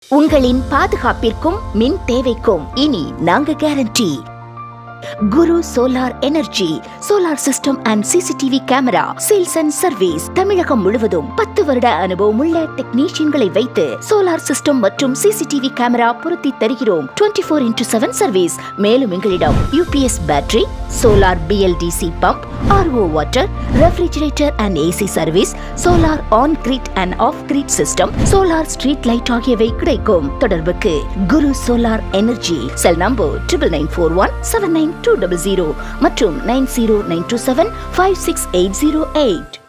உங்களின் பாதுகாப்பிற்கும் மின் தேவைக்கும் இனி நாங்க guarantee Guru solar energy solar system and CCTV camera sales and service Tamilagam முழுவதும் பத்து வருட அனுபவம் உள்ள டெக்னீஷியன்களை வைத்து சோலார் சிஸ்டம் மற்றும் சிசிடிவி கேமரா பொருத்தி தருகிறோம் twenty four into seven service மேலும் எங்களிடம் UPS battery solar BLDC pump RO water refrigerator and AC service solar on grid and off grid system solar street light ஆகியவை கிடைக்கும் தொடர்புக்கு Guru solar energy cell number triple nine four one seven nine two double zero மற்றும் nine zero nine two seven five six eight zero eight